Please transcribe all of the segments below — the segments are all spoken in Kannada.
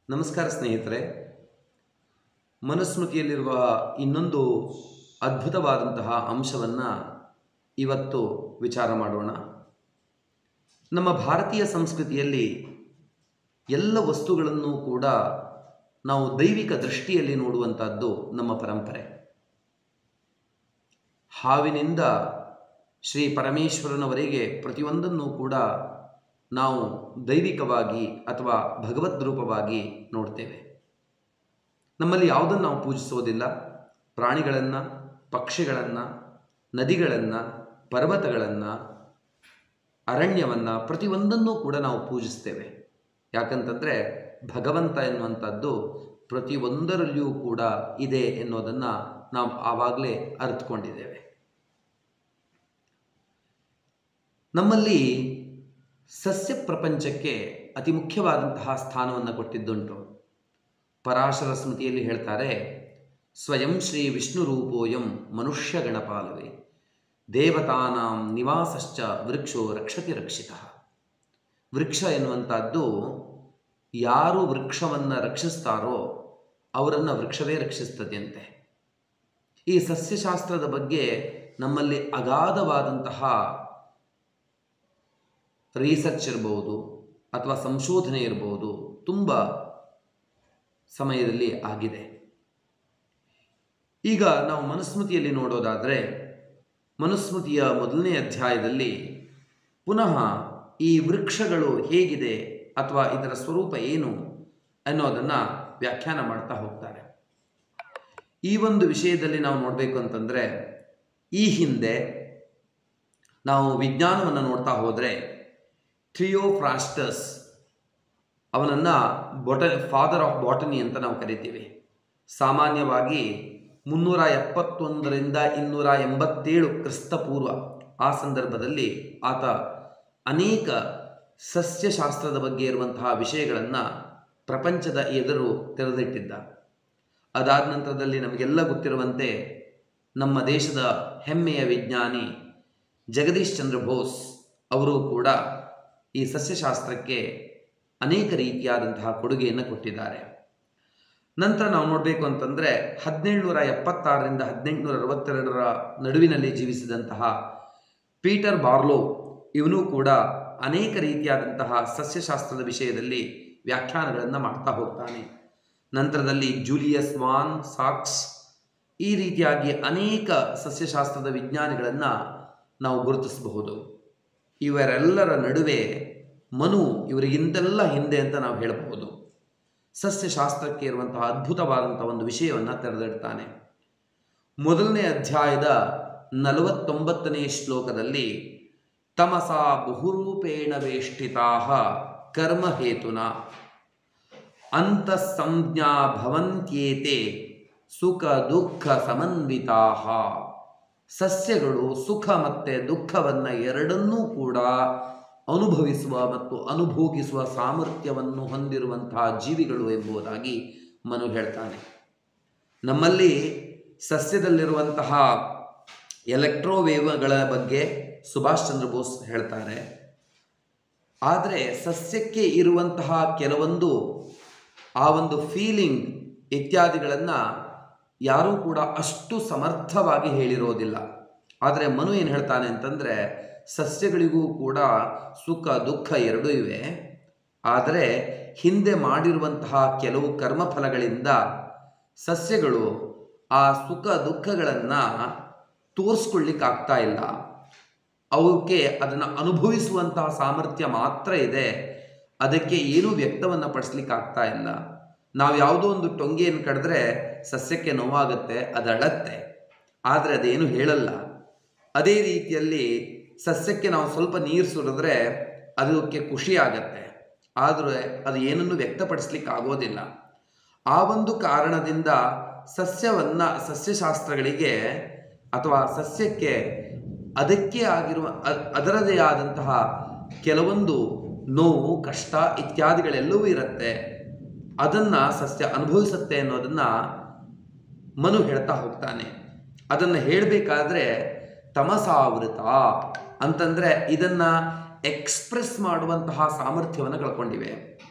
ನಮಸ್ಕಾರ ಸ್ನೇಹಿತರೆ ಮನುಸ್ಮೃತಿಯಲ್ಲಿರುವ ಇನ್ನೊಂದು ಅದ್ಭುತವಾದಂತಹ ಅಂಶವನ್ನು ಇವತ್ತು ವಿಚಾರ ಮಾಡೋಣ ನಮ್ಮ ಭಾರತೀಯ ಸಂಸ್ಕೃತಿಯಲ್ಲಿ ಎಲ್ಲ ವಸ್ತುಗಳನ್ನು ಕೂಡ ನಾವು ದೈವಿಕ ದೃಷ್ಟಿಯಲ್ಲಿ ನೋಡುವಂಥದ್ದು ನಮ್ಮ ಪರಂಪರೆ ಹಾವಿನಿಂದ ಶ್ರೀ ಪರಮೇಶ್ವರನವರೆಗೆ ಪ್ರತಿಯೊಂದನ್ನು ಕೂಡ ನಾವು ದೈವಿಕವಾಗಿ ಅಥವಾ ಭಗವದ್ ರೂಪವಾಗಿ ನೋಡ್ತೇವೆ ನಮ್ಮಲ್ಲಿ ಯಾವುದನ್ನು ನಾವು ಪೂಜಿಸೋದಿಲ್ಲ ಪ್ರಾಣಿಗಳನ್ನು ಪಕ್ಷಿಗಳನ್ನು ನದಿಗಳನ್ನು ಪರ್ವತಗಳನ್ನು ಅರಣ್ಯವನ್ನು ಪ್ರತಿಯೊಂದನ್ನು ಕೂಡ ನಾವು ಪೂಜಿಸ್ತೇವೆ ಯಾಕಂತಂದರೆ ಭಗವಂತ ಎನ್ನುವಂಥದ್ದು ಪ್ರತಿಯೊಂದರಲ್ಲಿಯೂ ಕೂಡ ಇದೆ ಎನ್ನುವುದನ್ನು ನಾವು ಆವಾಗಲೇ ಅರ್ಥಕೊಂಡಿದ್ದೇವೆ ನಮ್ಮಲ್ಲಿ ಸಸ್ಯ ಪ್ರಪಂಚಕ್ಕೆ ಅತಿ ಮುಖ್ಯವಾದಂತಹ ಸ್ಥಾನವನ್ನು ಕೊಟ್ಟಿದ್ದುಂಟು ಪರಾಶರ ಸ್ಮೃತಿಯಲ್ಲಿ ಹೇಳ್ತಾರೆ ಸ್ವಯಂ ಶ್ರೀ ವಿಷ್ಣು ರೂಪೋಯಂ ಮನುಷ್ಯ ಗಣಪಾಲವೇ ದೇವತಾನಾಂ ನಿವಾಸಶ್ಚ ವೃಕ್ಷೋ ರಕ್ಷತಿ ರಕ್ಷಿತ ವೃಕ್ಷ ಎನ್ನುವಂಥದ್ದು ಯಾರು ವೃಕ್ಷವನ್ನು ರಕ್ಷಿಸ್ತಾರೋ ಅವರನ್ನು ವೃಕ್ಷವೇ ರಕ್ಷಿಸ್ತದೆಯಂತೆ ಈ ಸಸ್ಯಶಾಸ್ತ್ರದ ಬಗ್ಗೆ ನಮ್ಮಲ್ಲಿ ಅಗಾಧವಾದಂತಹ ರಿಸರ್ಚ್ ಇರ್ಬೋದು ಅಥವಾ ಸಂಶೋಧನೆ ಇರ್ಬೋದು ತುಂಬ ಸಮಯದಲ್ಲಿ ಆಗಿದೆ ಈಗ ನಾವು ಮನುಸ್ಮೃತಿಯಲ್ಲಿ ನೋಡೋದಾದರೆ ಮನುಸ್ಮೃತಿಯ ಮೊದಲನೇ ಅಧ್ಯಾಯದಲ್ಲಿ ಪುನಃ ಈ ವೃಕ್ಷಗಳು ಹೇಗಿದೆ ಅಥವಾ ಇದರ ಸ್ವರೂಪ ಏನು ಅನ್ನೋದನ್ನು ವ್ಯಾಖ್ಯಾನ ಮಾಡ್ತಾ ಹೋಗ್ತಾರೆ ಈ ಒಂದು ವಿಷಯದಲ್ಲಿ ನಾವು ನೋಡಬೇಕು ಅಂತಂದರೆ ಈ ಹಿಂದೆ ನಾವು ವಿಜ್ಞಾನವನ್ನು ನೋಡ್ತಾ ಹೋದರೆ ಥಿಯೋಫ್ರಾಸ್ಟಸ್ ಅವನನ್ನು ಬೊಟ ಫಾದರ್ ಆಫ್ ಬಾಟನಿ ಅಂತ ನಾವು ಕರಿತೀವಿ ಸಾಮಾನ್ಯವಾಗಿ ಮುನ್ನೂರ ಎಪ್ಪತ್ತೊಂದರಿಂದ ಇನ್ನೂರ ಎಂಬತ್ತೇಳು ಕ್ರಿಸ್ತಪೂರ್ವ ಆ ಸಂದರ್ಭದಲ್ಲಿ ಆತ ಅನೇಕ ಸಸ್ಯಶಾಸ್ತ್ರದ ಬಗ್ಗೆ ಇರುವಂತಹ ವಿಷಯಗಳನ್ನು ಪ್ರಪಂಚದ ಎದುರು ತೆರೆದಿಟ್ಟಿದ್ದ ಅದಾದ ನಂತರದಲ್ಲಿ ನಮಗೆಲ್ಲ ಗೊತ್ತಿರುವಂತೆ ನಮ್ಮ ದೇಶದ ಹೆಮ್ಮೆಯ ವಿಜ್ಞಾನಿ ಜಗದೀಶ್ ಚಂದ್ರ ಬೋಸ್ ಅವರು ಕೂಡ ಈ ಸಸ್ಯಶಾಸ್ತ್ರಕ್ಕೆ ಅನೇಕ ರೀತಿಯಾದಂತಹ ಕೊಡುಗೆಯನ್ನು ಕೊಟ್ಟಿದ್ದಾರೆ ನಂತರ ನಾವು ನೋಡಬೇಕು ಅಂತಂದರೆ ಹದಿನೇಳುನೂರ ಎಪ್ಪತ್ತಾರರಿಂದ ಹದಿನೆಂಟುನೂರ ಅರವತ್ತೆರಡರ ನಡುವಿನಲ್ಲಿ ಜೀವಿಸಿದಂತಹ ಪೀಟರ್ ಬಾರ್ಲೋ ಇವನು ಕೂಡ ಅನೇಕ ರೀತಿಯಾದಂತಹ ಸಸ್ಯಶಾಸ್ತ್ರದ ವಿಷಯದಲ್ಲಿ ವ್ಯಾಖ್ಯಾನಗಳನ್ನು ಮಾಡ್ತಾ ಹೋಗ್ತಾನೆ ನಂತರದಲ್ಲಿ ಜೂಲಿಯಸ್ ವಾನ್ ಸಾಕ್ಸ್ ಈ ರೀತಿಯಾಗಿ ಅನೇಕ ಸಸ್ಯಶಾಸ್ತ್ರದ ವಿಜ್ಞಾನಿಗಳನ್ನು ನಾವು ಗುರುತಿಸಬಹುದು ಇವರೆಲ್ಲರ ನಡುವೆ ಮನು ಇವರಿಗಿಂತೆಲ್ಲ ಹಿಂದೆ ಅಂತ ನಾವು ಹೇಳಬಹುದು ಸಸ್ಯಶಾಸ್ತ್ರಕ್ಕೆ ಇರುವಂತಹ ಅದ್ಭುತವಾದಂಥ ಒಂದು ವಿಷಯವನ್ನು ತೆರೆದಿಡ್ತಾನೆ ಮೊದಲನೇ ಅಧ್ಯಾಯದ ನಲವತ್ತೊಂಬತ್ತನೇ ಶ್ಲೋಕದಲ್ಲಿ ತಮಸಾ ಬಹುರೂಪೇಣ ವೇಷ್ಟಿತಾ ಕರ್ಮಹೇತುನ ಅಂತಃಸಂಜ್ಞಾ ಭವಂತ್ಯೇತೆ ಸುಖ ದುಃಖ ಸಮನ್ವಿತಾ ಸಸ್ಯಗಳು ಸುಖ ಮತ್ತು ದುಃಖವನ್ನು ಎರಡನ್ನೂ ಕೂಡ ಅನುಭವಿಸುವ ಮತ್ತು ಅನುಭೋಗಿಸುವ ಸಾಮರ್ಥ್ಯವನ್ನು ಹೊಂದಿರುವಂತಹ ಜೀವಿಗಳು ಎಂಬುದಾಗಿ ಮನು ಹೇಳ್ತಾನೆ ನಮ್ಮಲ್ಲಿ ಸಸ್ಯದಲ್ಲಿರುವಂತಹ ಎಲೆಕ್ಟ್ರೋವೇವ್ಗಳ ಬಗ್ಗೆ ಸುಭಾಷ್ ಚಂದ್ರ ಬೋಸ್ ಹೇಳ್ತಾರೆ ಆದರೆ ಸಸ್ಯಕ್ಕೆ ಇರುವಂತಹ ಕೆಲವೊಂದು ಆ ಒಂದು ಫೀಲಿಂಗ್ ಇತ್ಯಾದಿಗಳನ್ನು ಯಾರೂ ಕೂಡ ಅಷ್ಟು ಸಮರ್ಥವಾಗಿ ಹೇಳಿರೋದಿಲ್ಲ ಆದರೆ ಮನು ಏನು ಹೇಳ್ತಾನೆ ಅಂತಂದರೆ ಸಸ್ಯಗಳಿಗೂ ಕೂಡ ಸುಖ ದುಃಖ ಎರಡೂ ಇವೆ ಆದರೆ ಹಿಂದೆ ಮಾಡಿರುವಂತಹ ಕೆಲವು ಕರ್ಮಫಲಗಳಿಂದ ಸಸ್ಯಗಳು ಆ ಸುಖ ದುಃಖಗಳನ್ನು ತೋರಿಸ್ಕೊಳ್ಳಿಕ್ಕಾಗ್ತಾ ಇಲ್ಲ ಅವಕ್ಕೆ ಅದನ್ನು ಅನುಭವಿಸುವಂತಹ ಸಾಮರ್ಥ್ಯ ಮಾತ್ರ ಇದೆ ಅದಕ್ಕೆ ಏನೂ ವ್ಯಕ್ತವನ್ನು ಪಡಿಸ್ಲಿಕ್ಕಾಗ್ತಾ ಇಲ್ಲ ನಾವು ಯಾವುದೋ ಒಂದು ಟೊಂಗೆಯನ್ನು ಕಡಿದ್ರೆ ಸಸ್ಯಕ್ಕೆ ನೋವಾಗುತ್ತೆ ಅದು ಅಳತ್ತೆ ಆದರೆ ಅದೇನು ಹೇಳಲ್ಲ ಅದೇ ರೀತಿಯಲ್ಲಿ ಸಸ್ಯಕ್ಕೆ ನಾವು ಸ್ವಲ್ಪ ನೀರು ಸುರಿದ್ರೆ ಅದಕ್ಕೆ ಖುಷಿ ಆಗತ್ತೆ ಆದರೆ ಅದು ಏನನ್ನು ವ್ಯಕ್ತಪಡಿಸ್ಲಿಕ್ಕೆ ಆಗೋದಿಲ್ಲ ಆ ಒಂದು ಕಾರಣದಿಂದ ಸಸ್ಯವನ್ನು ಸಸ್ಯಶಾಸ್ತ್ರಗಳಿಗೆ ಅಥವಾ ಸಸ್ಯಕ್ಕೆ ಅದಕ್ಕೆ ಆಗಿರುವ ಅದರದೇ ಆದಂತಹ ಕೆಲವೊಂದು ನೋವು ಕಷ್ಟ ಇತ್ಯಾದಿಗಳೆಲ್ಲವೂ ಇರುತ್ತೆ ಅದನ್ನು ಸಸ್ಯ ಅನುಭವಿಸುತ್ತೆ ಅನ್ನೋದನ್ನು ಮನು ಹೇಳ್ತಾ ಹೋಗ್ತಾನೆ ಅದನ್ನು ಹೇಳಬೇಕಾದ್ರೆ ತಮಸಾವೃತ ಅಂತಂದರೆ ಇದನ್ನು ಎಕ್ಸ್ಪ್ರೆಸ್ ಮಾಡುವಂತಹ ಸಾಮರ್ಥ್ಯವನ್ನು ಕಳ್ಕೊಂಡಿವೆ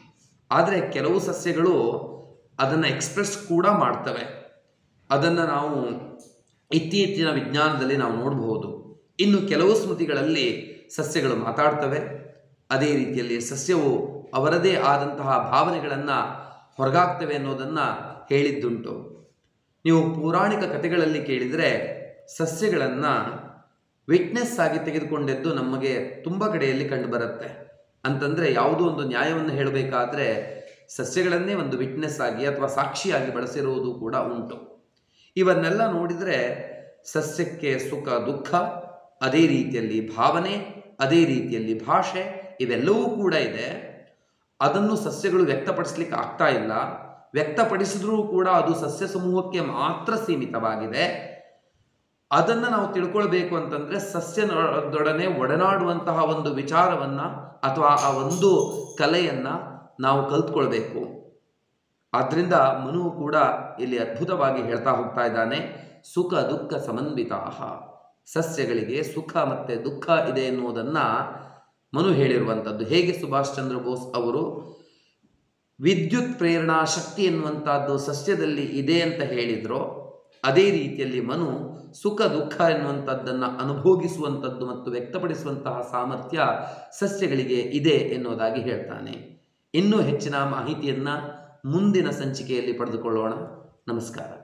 ಆದರೆ ಕೆಲವು ಸಸ್ಯಗಳು ಅದನ್ನು ಎಕ್ಸ್ಪ್ರೆಸ್ ಕೂಡ ಮಾಡ್ತವೆ ಅದನ್ನು ನಾವು ಇತ್ತೀಚಿನ ವಿಜ್ಞಾನದಲ್ಲಿ ನಾವು ನೋಡಬಹುದು ಇನ್ನು ಕೆಲವು ಸ್ಮೃತಿಗಳಲ್ಲಿ ಸಸ್ಯಗಳು ಮಾತಾಡ್ತವೆ ಅದೇ ರೀತಿಯಲ್ಲಿ ಸಸ್ಯವು ಅವರದೇ ಆದಂತಹ ಭಾವನೆಗಳನ್ನು ಹೊರಗಾಗ್ತವೆ ಅನ್ನೋದನ್ನು ಹೇಳಿದ್ದುಂಟು ನೀವು ಪೌರಾಣಿಕ ಕಥೆಗಳಲ್ಲಿ ಕೇಳಿದರೆ ಸಸ್ಯಗಳನ್ನು ವಿಟ್ನೆಸ್ ಆಗಿ ತೆಗೆದುಕೊಂಡದ್ದು ನಮಗೆ ತುಂಬ ಕಡೆಯಲ್ಲಿ ಕಂಡುಬರುತ್ತೆ ಅಂತಂದರೆ ಯಾವುದೋ ಒಂದು ನ್ಯಾಯವನ್ನು ಹೇಳಬೇಕಾದ್ರೆ ಸಸ್ಯಗಳನ್ನೇ ಒಂದು ವಿಟ್ನೆಸ್ ಆಗಿ ಅಥವಾ ಸಾಕ್ಷಿಯಾಗಿ ಬಳಸಿರುವುದು ಕೂಡ ಉಂಟು ಇವನ್ನೆಲ್ಲ ನೋಡಿದರೆ ಸಸ್ಯಕ್ಕೆ ಸುಖ ದುಃಖ ಅದೇ ರೀತಿಯಲ್ಲಿ ಭಾವನೆ ಅದೇ ರೀತಿಯಲ್ಲಿ ಭಾಷೆ ಇವೆಲ್ಲವೂ ಕೂಡ ಇದೆ ಅದನ್ನು ಸಸ್ಯಗಳು ವ್ಯಕ್ತಪಡಿಸ್ಲಿಕ್ಕೆ ಆಗ್ತಾ ಇಲ್ಲ ವ್ಯಕ್ತಪಡಿಸಿದ್ರೂ ಕೂಡ ಅದು ಸಸ್ಯ ಸಮೂಹಕ್ಕೆ ಮಾತ್ರ ಸೀಮಿತವಾಗಿದೆ ಅದನ್ನು ನಾವು ತಿಳ್ಕೊಳ್ಬೇಕು ಅಂತಂದ್ರೆ ಸಸ್ಯದೊಡನೆ ಒಡನಾಡುವಂತಹ ಒಂದು ವಿಚಾರವನ್ನ ಅಥವಾ ಆ ಒಂದು ಕಲೆಯನ್ನ ನಾವು ಕಲ್ತ್ಕೊಳ್ಬೇಕು ಆದ್ರಿಂದ ಮನು ಕೂಡ ಇಲ್ಲಿ ಅದ್ಭುತವಾಗಿ ಹೇಳ್ತಾ ಹೋಗ್ತಾ ಇದ್ದಾನೆ ಸುಖ ದುಃಖ ಸಮನ್ವಿತಾ ಸಸ್ಯಗಳಿಗೆ ಸುಖ ಮತ್ತೆ ದುಃಖ ಇದೆ ಎನ್ನುವುದನ್ನ ಮನು ಹೇಳಿರುವಂಥದ್ದು ಹೇಗೆ ಸುಭಾಷ್ ಚಂದ್ರ ಬೋಸ್ ಅವರು ವಿದ್ಯುತ್ ಪ್ರೇರಣಾ ಶಕ್ತಿ ಎನ್ನುವಂಥದ್ದು ಸಸ್ಯದಲ್ಲಿ ಇದೆ ಅಂತ ಹೇಳಿದ್ರು ಅದೇ ರೀತಿಯಲ್ಲಿ ಮನು ಸುಖ ದುಃಖ ಎನ್ನುವಂಥದ್ದನ್ನು ಅನುಭೋಗಿಸುವಂಥದ್ದು ಮತ್ತು ವ್ಯಕ್ತಪಡಿಸುವಂತಹ ಸಾಮರ್ಥ್ಯ ಸಸ್ಯಗಳಿಗೆ ಇದೆ ಎನ್ನುವುದಾಗಿ ಹೇಳ್ತಾನೆ ಇನ್ನೂ ಹೆಚ್ಚಿನ ಮಾಹಿತಿಯನ್ನು ಮುಂದಿನ ಸಂಚಿಕೆಯಲ್ಲಿ ಪಡೆದುಕೊಳ್ಳೋಣ ನಮಸ್ಕಾರ